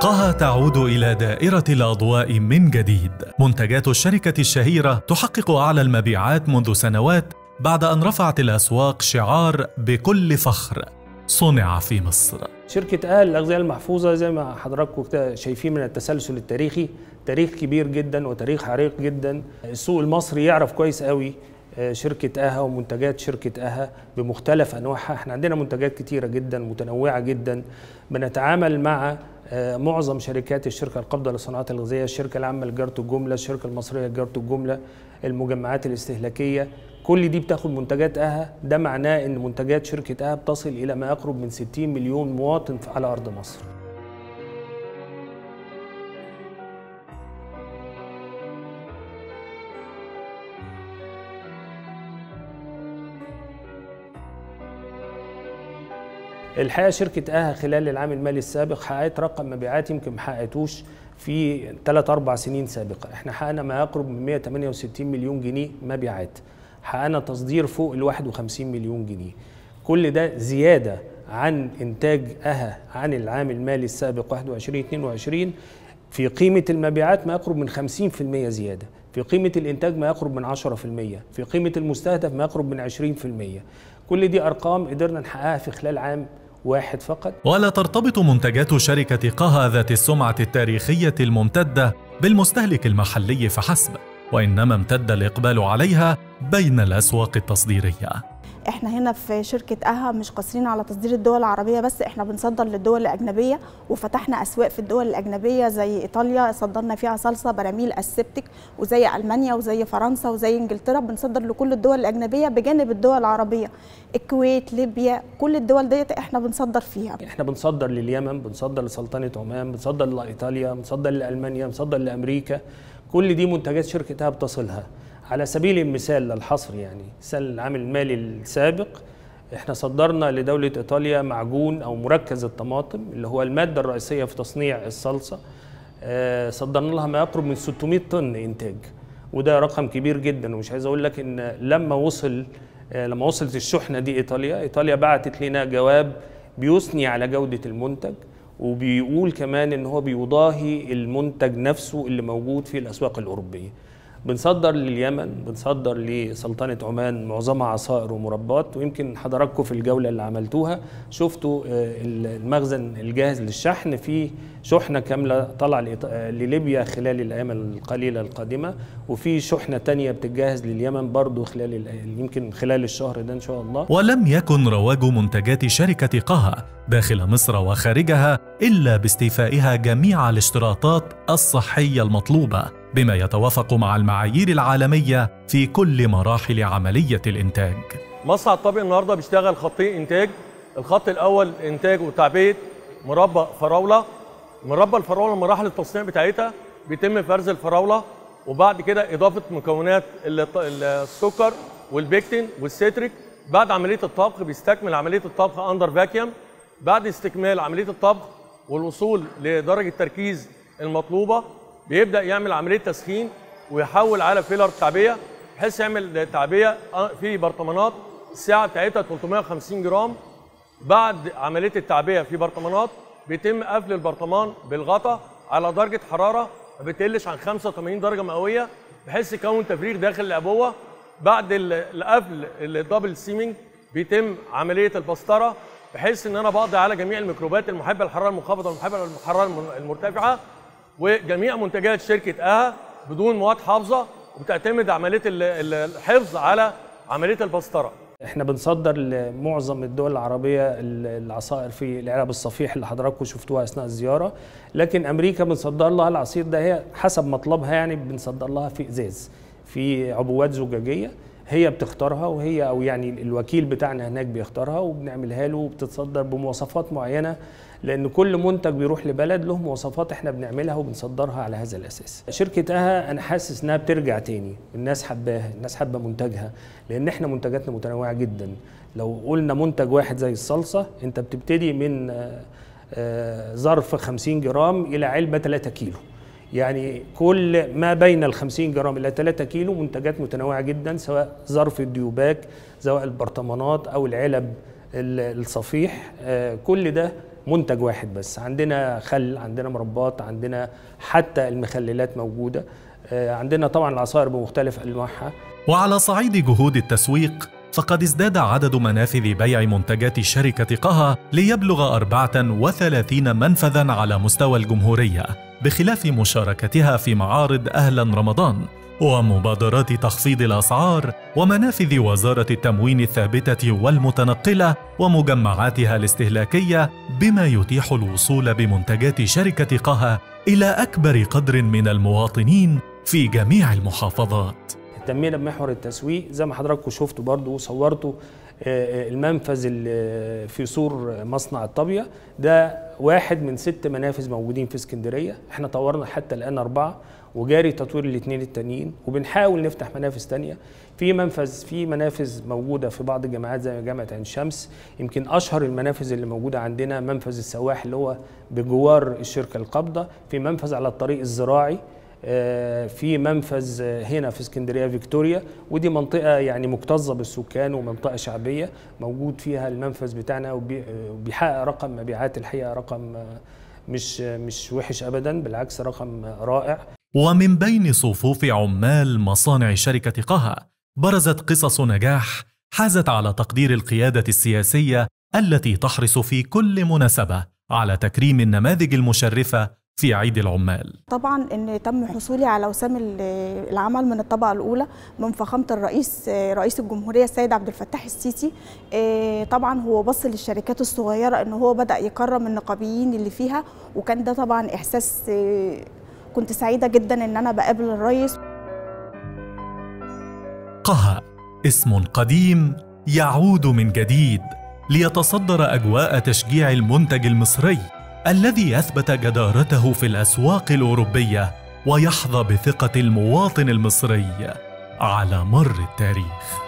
قها تعود إلى دائرة الأضواء من جديد منتجات الشركة الشهيرة تحقق أعلى المبيعات منذ سنوات بعد أن رفعت الأسواق شعار بكل فخر صنع في مصر شركة أهل الأغذية المحفوظة زي ما حضراتكم كده شايفين من التسلسل التاريخي تاريخ كبير جدا وتاريخ عريق جدا السوق المصري يعرف كويس قوي آه، شركة أها ومنتجات شركة أها بمختلف أنواعها احنا عندنا منتجات كتيرة جدا متنوعة جدا بنتعامل مع آه، معظم شركات الشركة القابضة للصناعات الغذائية الشركة العامة لتجارة الجملة الشركة المصرية لتجارة الجملة المجمعات الاستهلاكية كل دي بتاخد منتجات أها ده معناه أن منتجات شركة أها بتصل إلى ما يقرب من 60 مليون مواطن على أرض مصر الحقيقه شركه اها خلال العام المالي السابق حققت رقم مبيعات يمكن ما حققتوش في ثلاث اربع سنين سابقه، احنا حققنا ما يقرب من 168 مليون جنيه مبيعات. حققنا تصدير فوق ال 51 مليون جنيه. كل ده زياده عن انتاج اها عن العام المالي السابق 21 22 في قيمة المبيعات ما يقرب من 50% زيادة في قيمة الإنتاج ما يقرب من 10% في قيمة المستهدف ما يقرب من 20% كل دي أرقام قدرنا نحققها في خلال عام واحد فقط ولا ترتبط منتجات شركة قها ذات السمعة التاريخية الممتدة بالمستهلك المحلي فحسب وإنما امتد الإقبال عليها بين الأسواق التصديرية احنا هنا في شركة أها مش قاصرين على تصدير الدول العربية بس احنا بنصدر للدول الأجنبية وفتحنا أسواق في الدول الأجنبية زي إيطاليا صدرنا فيها صلصة براميل السبتك وزي ألمانيا وزي فرنسا وزي إنجلترا بنصدر لكل الدول الأجنبية بجانب الدول العربية الكويت ليبيا كل الدول ديت احنا بنصدر فيها احنا بنصدر لليمن بنصدر لسلطنة عمان بنصدر لإيطاليا بنصدر لألمانيا بنصدر لأمريكا كل دي منتجات شركتها بتصلها على سبيل المثال للحصر يعني مثال العام المالي السابق احنا صدرنا لدولة ايطاليا معجون او مركز الطماطم اللي هو المادة الرئيسية في تصنيع الصلصة آه، صدرنا لها ما يقرب من 600 طن انتاج وده رقم كبير جدا ومش عايز اقول لك ان لما وصل آه، لما وصلت الشحنة دي ايطاليا ايطاليا بعتت لنا جواب بيثني على جودة المنتج وبيقول كمان ان هو بيضاهي المنتج نفسه اللي موجود في الاسواق الاوروبيه بنصدر لليمن بنصدر لسلطنة عمان معظمها عصائر ومربات ويمكن حضراتكم في الجولة اللي عملتوها شفتوا آه، المخزن الجاهز للشحن في شحنة كاملة طلع لإيط- آه، لليبيا خلال الأيام القليلة القادمة وفي شحنة تانية بتجهز لليمن برضو خلال الأي- يمكن خلال الشهر ده إن شاء الله ولم يكن رواج منتجات شركة قها داخل مصر وخارجها إلا باستيفائها جميع الاشتراطات الصحية المطلوبة بما يتوافق مع المعايير العالمية في كل مراحل عملية الإنتاج مصنع الطبق النهارده بيشتغل خطين انتاج الخط الاول انتاج وتعبئه مربى فراوله مربى الفراوله مراحل التصنيع بتاعتها بيتم فرز الفراوله وبعد كده اضافه مكونات ال- السكر والبيكتين والسيتريك بعد عمليه الطبخ بيستكمل عمليه الطبخ اندر فاكيوم بعد استكمال عمليه الطبخ والوصول لدرجه التركيز المطلوبه بيبدا يعمل عمليه تسخين ويحول على فيلر تعبئه بحيث يعمل تعبئه في برطمانات السعه بتاعتها 350 جرام بعد عمليه التعبئه في برطمانات بيتم قفل البرطمان بالغطا على درجه حراره ما بتقلش عن 85 درجه مئويه بحيث يكون تفريغ داخل الابوه بعد ال- القفل الدبل سيمينج بيتم عمليه البسطره بحيث ان انا بقضي على جميع الميكروبات المحبه للحراره المنخفضه والمحبه للحراره الم- المرتفعه وجميع منتجات شركه اها بدون مواد حافظه وبتعتمد عمليه ال- ال- الحفظ على عمليه البسطره احنا بنصدر لمعظم الدول العربيه ال- العصائر في العلب الصفيح اللي حضراتكم شفتوها اثناء الزياره لكن امريكا بنصدر لها العصير ده هي حسب مطلبها يعني بنصدر لها في ازاز في عبوات زجاجيه هي بتختارها وهي او يعني الوكيل بتاعنا هناك بيختارها وبنعملها له وبتتصدر بمواصفات معينه لان كل منتج بيروح لبلد له مواصفات احنا بنعملها وبنصدرها على هذا الاساس شركه اها انا حاسس انها بترجع تاني الناس حباها الناس حابه منتجها لان احنا منتجاتنا متنوعه جدا لو قلنا منتج واحد زي الصلصه انت بتبتدي من آه، آه، ظرف 50 جرام الى علبه 3 كيلو يعني كل ما بين ال 50 جرام الى 3 كيلو منتجات متنوعه جدا سواء ظرف الديوباك سواء البرطمانات او العلب ال- الصفيح آه، كل ده منتج واحد بس عندنا خل عندنا مربات عندنا حتى المخللات موجوده آه، عندنا طبعا العصائر بمختلف انواعها وعلى صعيد جهود التسويق فقد ازداد عدد منافذ بيع منتجات شركة قها ليبلغ 34 منفذا على مستوى الجمهورية بخلاف مشاركتها في معارض أهلا رمضان ومبادرات تخفيض الأسعار ومنافذ وزارة التموين الثابتة والمتنقلة ومجمعاتها الاستهلاكية بما يتيح الوصول بمنتجات شركة قها إلى أكبر قدر من المواطنين في جميع المحافظات اهتمينا بمحور التسويق زي ما حضراتكم شفتوا برضو وصورتوا آه، آه، المنفذ اللي في سور مصنع الطابية ده واحد من ست منافذ موجودين في اسكندرية احنا طورنا حتى الآن أربعة وجاري تطوير الاثنين التانيين وبنحاول نفتح منافذ تانية في منفذ في منافذ موجودة في بعض الجامعات زي جامعة عين شمس يمكن أشهر المنافذ اللي موجودة عندنا منفذ السواح اللي هو بجوار الشركة القابضة في منفذ على الطريق الزراعي آه، في منفذ هنا في اسكندريه فيكتوريا ودي منطقه يعني مكتظه بالسكان ومنطقه شعبيه موجود فيها المنفذ بتاعنا وبي- وبيحقق رقم مبيعات الحقيقه رقم آه، مش مش وحش ابدا بالعكس رقم رائع ومن بين صفوف عمال مصانع شركة قها برزت قصص نجاح حازت على تقدير القيادة السياسية التي تحرص في كل مناسبة على تكريم النماذج المشرفة في عيد العمال. طبعا ان تم حصولي على وسام ال- العمل من الطبقه الاولى من فخامه الرئيس آه، رئيس الجمهوريه السيد عبد الفتاح السيسي آه، طبعا هو بص للشركات الصغيره ان هو بدا يكرم النقابيين اللي فيها وكان ده طبعا احساس آه، كنت سعيده جدا ان انا بقابل الرئيس قها اسم قديم يعود من جديد ليتصدر اجواء تشجيع المنتج المصري الذي اثبت جدارته في الاسواق الاوروبيه ويحظى بثقه المواطن المصري على مر التاريخ